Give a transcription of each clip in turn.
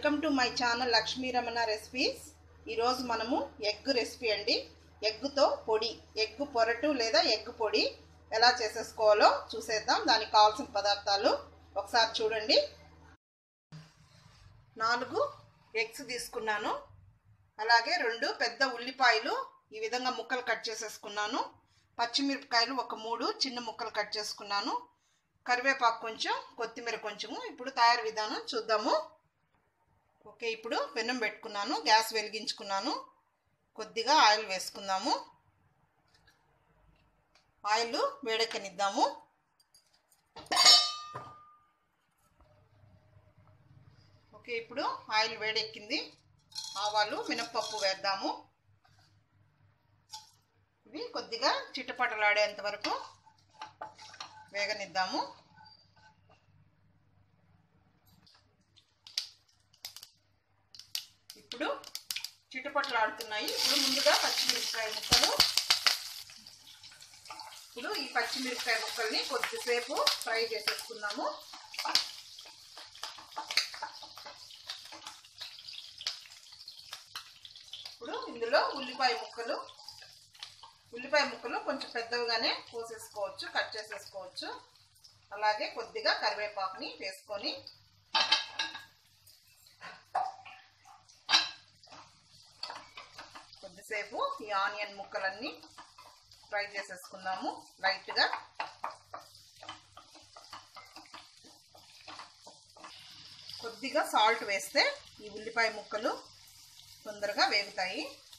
welcome to my channel Lakshmi Ramana recipes ఈరోజు మనము egg recipe అండి ఎగ్గుతో పొడి ఎగ్గు పొరటు లేదా ఎగ్ పొడి ఎలా చేసేసుకోవాలో చూసేద్దాం దానికి కావాల్సిన పదార్థాలు ఒకసారి చూడండి నాలుగు ఎగ్స్ తీసుకున్నాను అలాగే రెండు పెద్ద ఉల్లిపాయలు ఈ విధంగా ముక్కలు కట్ చేసేసుకున్నాను పచ్చిమిరపకాయలు ఒక మూడు చిన్న ముక్కలు కట్ చేసుకున్నాను కరివేపాకు కొంచెం కొత్తిమీర కొంచెము ఇప్పుడు తయారు విధానం చూద్దాము ఓకే ఇప్పుడు పెనం పెట్టుకున్నాను గ్యాస్ వెలిగించుకున్నాను కొద్దిగా ఆయిల్ వేసుకుందాము ఆయిల్ వేడెక్కనిద్దాము ఓకే ఇప్పుడు ఆయిల్ వేడెక్కింది ఆవాలు మినప్పప్పు వేద్దాము ఇవి కొద్దిగా చిట్టపటలాడేంత వరకు వేగనిద్దాము ఇప్పుడు చిట్టపటలాడుతున్నాయి ఇప్పుడు ముందుగా పచ్చిమిరపకాయ ముక్కలు ఇప్పుడు ఈ పచ్చిమిరపకాయ ముక్కల్ని కొద్దిసేపు ఫ్రై చేసేసుకుందాము ఇప్పుడు ఇందులో ఉల్లిపాయ ముక్కలు ఉల్లిపాయ ముక్కలు కొంచెం పెద్దవిగానే కోసేసుకోవచ్చు కట్ చేసేసుకోవచ్చు అలాగే కొద్దిగా కరివేపాకుని వేసుకొని కొద్దిసేపు ఈ ఆనియన్ ముక్కలన్నీ ఫ్రై చేసేసుకుందాము లైట్గా కొద్దిగా సాల్ట్ వేస్తే ఈ ఉల్లిపాయ ముక్కలు తొందరగా వేగుతాయి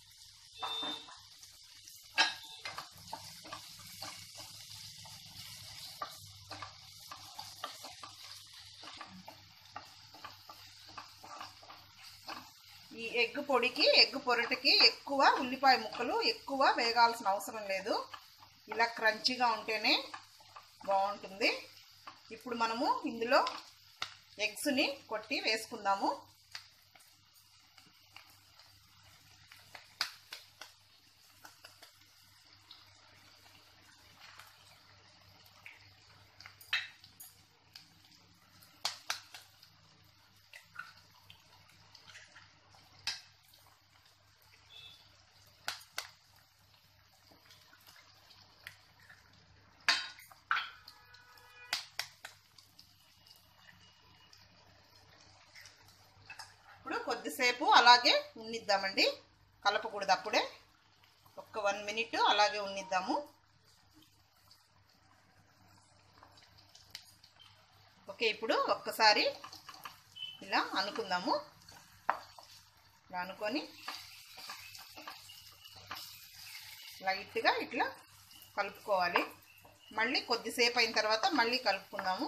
ఈ ఎగ్ పొడికి ఎగ్ పొరటికి ఎక్కువ ఉల్లిపాయ ముక్కలు ఎక్కువ వేగాల్సిన అవసరం లేదు ఇలా క్రంచీగా ఉంటేనే బాగుంటుంది ఇప్పుడు మనము ఇందులో ఎగ్స్ని కొట్టి వేసుకుందాము ఇప్పుడు కొద్దిసేపు అలాగే ఉన్నిద్దామండి కలపకూడదు అప్పుడే ఒక్క వన్ మినిట్ అలాగే ఉన్నిద్దాము ఓకే ఇప్పుడు ఒక్కసారి ఇలా అనుకుందాము ఇలా అనుకొని లైట్గా ఇట్లా కలుపుకోవాలి మళ్ళీ కొద్దిసేపు అయిన తర్వాత మళ్ళీ కలుపుకుందాము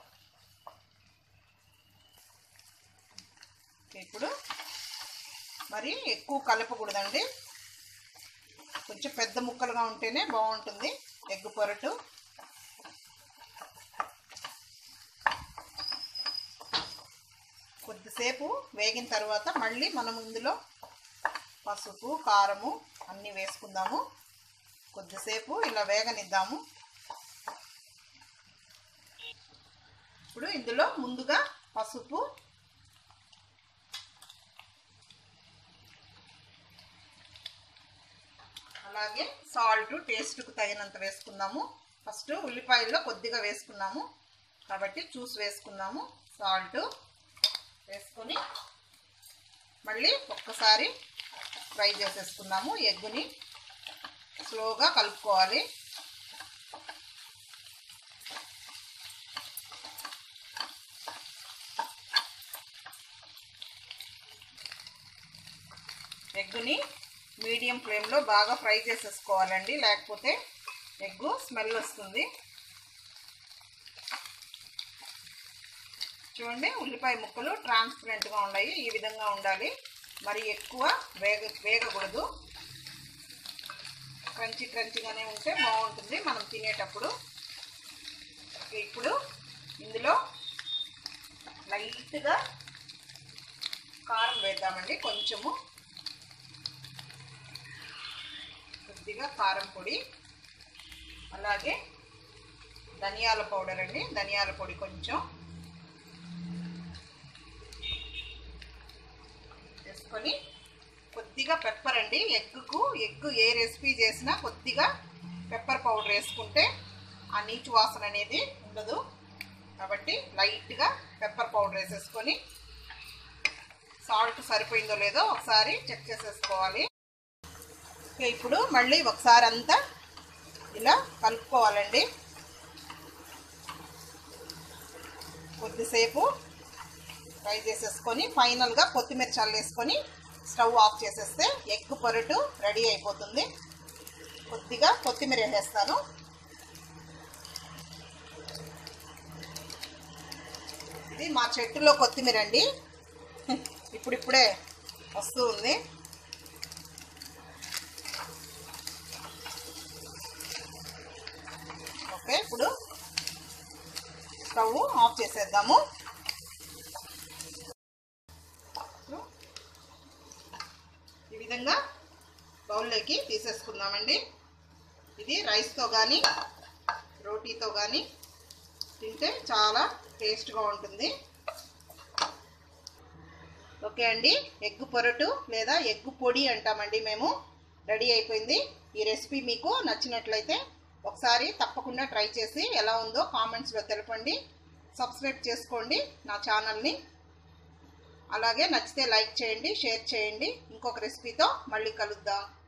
ఇప్పుడు మరి ఎక్కువ కలపకూడదండి కొంచెం పెద్ద ముక్కలుగా ఉంటేనే బాగుంటుంది ఎగ్ పొరటు కొద్దిసేపు వేగిన తర్వాత మళ్ళీ మనం ఇందులో పసుపు కారము అన్నీ వేసుకుందాము కొద్దిసేపు ఇలా వేగనిద్దాము ఇప్పుడు ఇందులో ముందుగా పసుపు అలాగే సాల్ట్ టేస్ట్కు తగినంత వేసుకుందాము ఫస్ట్ ఉల్లిపాయల్లో కొద్దిగా వేసుకున్నాము కాబట్టి చూసి వేసుకుందాము సాల్ట్ వేసుకొని మళ్ళీ ఒక్కసారి ఫ్రై చేసేసుకుందాము ఎగ్గుని స్లోగా కలుపుకోవాలి ఎగ్గుని మీడియం ఫ్లేమ్లో బాగా ఫ్రై చేసేసుకోవాలండి లేకపోతే ఎగ్గు స్మెల్ వస్తుంది చూడండి ఉల్లిపాయ ముక్కలు ట్రాన్స్పరెంట్గా ఉన్నాయి ఈ విధంగా ఉండాలి మరి ఎక్కువ వేగ వేగకూడదు క్రంచి క్రంచిగానే ఉంటే బాగుంటుంది మనం తినేటప్పుడు ఇప్పుడు ఇందులో లైట్గా కారం వేద్దామండి కొంచెము కొద్దిగా కారం పొడి అలాగే ధనియాల పౌడర్ అండి ధనియాల పొడి కొంచెం వేసేసుకొని కొద్దిగా పెప్పర్ అండి ఎగ్గుకు ఎగ్ ఏ రెసిపీ చేసినా కొద్దిగా పెప్పర్ పౌడర్ వేసుకుంటే ఆ నీచు వాసన అనేది ఉండదు కాబట్టి లైట్గా పెప్పర్ పౌడర్ వేసేసుకొని సాల్ట్ సరిపోయిందో లేదో ఒకసారి చెక్ చేసేసుకోవాలి ఓకే, ఇప్పుడు మళ్ళీ ఒకసారి అంతా ఇలా కలుపుకోవాలండి కొద్దిసేపు ఫ్రై చేసేసుకొని ఫైనల్గా కొత్తిమీర చల్లేసుకొని స్టవ్ ఆఫ్ చేసేస్తే ఎగ్ పొరటు రెడీ అయిపోతుంది కొద్దిగా కొత్తిమీర వేసేస్తాను ఇది మా చెట్టులో కొత్తిమీర అండి ఇప్పుడిప్పుడే వస్తూ ఉంది ఓకే ఇప్పుడు స్టవ్ ఆఫ్ చేసేద్దాము ఈ విధంగా బౌల్లోకి తీసేసుకుందామండి ఇది రైస్తో కానీ రోటీతో కానీ తింటే చాలా టేస్ట్గా ఉంటుంది ఓకే అండి ఎగ్ పొరటు లేదా ఎగ్ పొడి అంటామండి మేము రెడీ అయిపోయింది ఈ రెసిపీ మీకు నచ్చినట్లయితే ఒకసారి తప్పకుండా ట్రై చేసి ఎలా ఉందో కామెంట్స్లో తెలపండి సబ్స్క్రైబ్ చేసుకోండి నా ఛానల్ని అలాగే నచ్చితే లైక్ చేయండి షేర్ చేయండి ఇంకొక రెసిపీతో మళ్ళీ కలుద్దాం